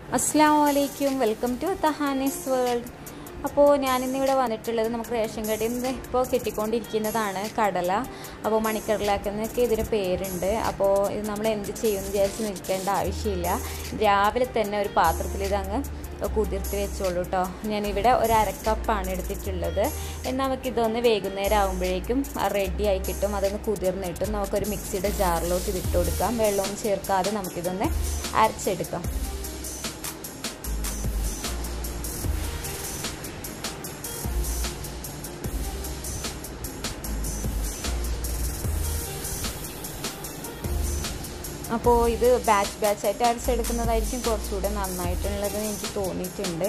അസ്സാം വലൈക്കും welcome to തഹാനിസ് world അപ്പോൾ ഞാനിന്നിവിടെ വന്നിട്ടുള്ളത് നമുക്ക് റേഷൻ കടയിൽ നിന്ന് ഇപ്പോൾ കിട്ടിക്കൊണ്ടിരിക്കുന്നതാണ് കടല അപ്പോൾ മണിക്കടലാക്കുന്നൊക്കെ ഇതിന് പേരുണ്ട് അപ്പോൾ ഇത് നമ്മൾ എന്ത് ചെയ്യുമെന്ന് വിചാരിച്ച് നിൽക്കേണ്ട ആവശ്യമില്ല രാവിലെ തന്നെ ഒരു പാത്രത്തിൽ ഇതങ്ങ് കുതിർത്ത് വെച്ചോളൂ കേട്ടോ ഞാനിവിടെ ഒരു അരക്കപ്പാണ് എടുത്തിട്ടുള്ളത് എന്നാൽ നമുക്കിതൊന്ന് വൈകുന്നേരം ആകുമ്പോഴേക്കും റെഡി ആയി കിട്ടും അതൊന്ന് കുതിർന്നിട്ടും നമുക്കൊരു മിക്സിയുടെ ജാറിലോട്ട് ഇതിട്ട് കൊടുക്കാം വെള്ളമൊന്നും ചേർക്കാതെ നമുക്കിതൊന്ന് അരച്ചെടുക്കാം അപ്പോൾ ഇത് ബാച്ച് ബാച്ചായിട്ട് അരച്ചെടുക്കുന്നതായിരിക്കും കുറച്ചുകൂടെ നന്നായിട്ടുള്ളത് എനിക്ക് തോന്നിയിട്ടുണ്ട്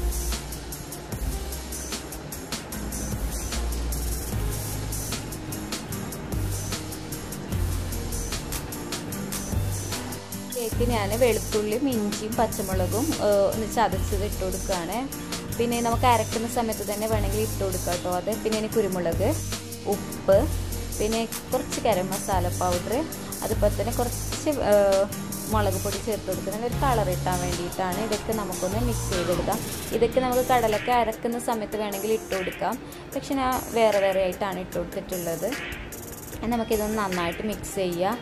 കേക്ക് ഞാൻ വെളുത്തുള്ളിയും ഇഞ്ചിയും പച്ചമുളകും ഒന്ന് ചതച്ചത് ഇട്ട് കൊടുക്കുകയാണ് പിന്നെ നമുക്ക് അരക്കുന്ന സമയത്ത് തന്നെ വേണമെങ്കിൽ ഇട്ട് കൊടുക്കാം കേട്ടോ അത് പിന്നെ ഇനി കുരുമുളക് ഉപ്പ് പിന്നെ കുറച്ച് ഗരം മസാല പൗഡർ അതുപോലെ തന്നെ കുറച്ച് മുളക് പൊടി ചേർത്ത് കൊടുക്കുന്നത് ഒരു കളർ ഇട്ടാൻ വേണ്ടിയിട്ടാണ് ഇതൊക്കെ നമുക്കൊന്ന് മിക്സ് ചെയ്തെടുക്കാം ഇതൊക്കെ നമുക്ക് കടലൊക്കെ അരക്കുന്ന സമയത്ത് വേണമെങ്കിൽ ഇട്ട് കൊടുക്കാം പക്ഷെ ഞാൻ വേറെ വേറെ ആയിട്ടാണ് ഇട്ട് കൊടുത്തിട്ടുള്ളത് നമുക്കിതൊന്ന് നന്നായിട്ട് മിക്സ് ചെയ്യാം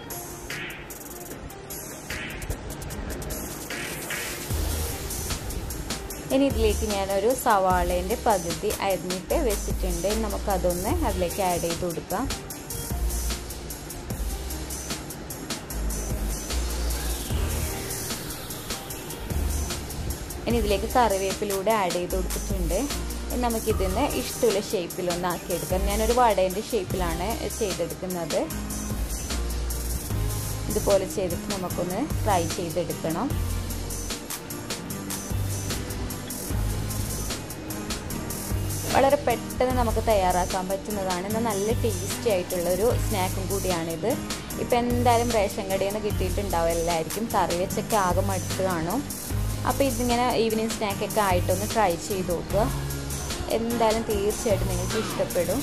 ഇനി ഇതിലേക്ക് ഞാനൊരു സവാളേൻ്റെ പകുതി അരിഞ്ഞിട്ട് വെച്ചിട്ടുണ്ട് നമുക്കതൊന്ന് അതിലേക്ക് ആഡ് ചെയ്ത് കൊടുക്കാം ഇനി ഇതിലേക്ക് കറിവേപ്പിലൂടെ ആഡ് ചെയ്ത് കൊടുത്തിട്ടുണ്ട് നമുക്കിതിന് ഇഷ്ടമുള്ള ഷേപ്പിലൊന്ന് ആക്കിയെടുക്കാം ഞാനൊരു വടേൻ്റെ ഷേപ്പിലാണ് ചെയ്തെടുക്കുന്നത് ഇതുപോലെ ചെയ്തിട്ട് നമുക്കൊന്ന് ഫ്രൈ ചെയ്തെടുക്കണം വളരെ പെട്ടെന്ന് നമുക്ക് തയ്യാറാക്കാൻ പറ്റുന്നതാണ് എന്നാൽ നല്ല ടേസ്റ്റി ആയിട്ടുള്ളൊരു സ്നാക്കും കൂടിയാണിത് ഇപ്പം എന്തായാലും റേഷൻ കടയിൽ നിന്ന് കിട്ടിയിട്ടുണ്ടാവും എല്ലാവർക്കും കറി വെച്ചൊക്കെ ആകെ മടുത്ത് കാണും അപ്പോൾ ഇതിങ്ങനെ ഈവനിങ് സ്നാക്കൊക്കെ ആയിട്ടൊന്ന് ട്രൈ ചെയ്ത് നോക്കുക എന്തായാലും തീർച്ചയായിട്ടും നിങ്ങൾക്ക് ഇഷ്ടപ്പെടും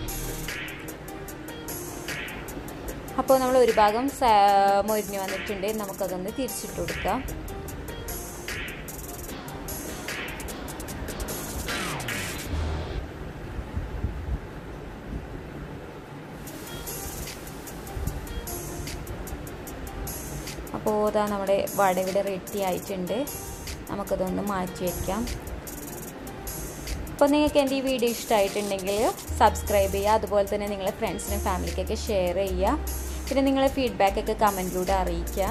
അപ്പോൾ നമ്മൾ ഒരു ഭാഗം മൊരിഞ്ഞ് വന്നിട്ടുണ്ട് നമുക്കതൊന്ന് തിരിച്ചിട്ട് കൊടുക്കാം അപ്പോൾ ഇതാ നമ്മുടെ വട ഇവിടെ റെഡി ആയിട്ടുണ്ട് നമുക്കതൊന്ന് മാറ്റി വയ്ക്കാം അപ്പോൾ നിങ്ങൾക്ക് എൻ്റെ ഈ വീഡിയോ ഇഷ്ടമായിട്ടുണ്ടെങ്കിൽ സബ്സ്ക്രൈബ് ചെയ്യുക അതുപോലെ തന്നെ നിങ്ങളെ ഫ്രണ്ട്സിനും ഫാമിലിക്കൊക്കെ ഷെയർ ചെയ്യുക പിന്നെ നിങ്ങളെ ഫീഡ്ബാക്കൊക്കെ കമൻറ്റിലൂടെ അറിയിക്കുക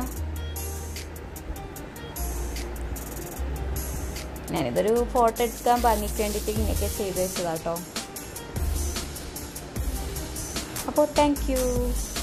ഞാനിതൊരു ഫോട്ടോ എടുക്കാൻ ഭംഗിക്ക് വേണ്ടിയിട്ട് ഇങ്ങനെയൊക്കെ ചെയ്ത് വെച്ചതാട്ടോ അപ്പോൾ താങ്ക്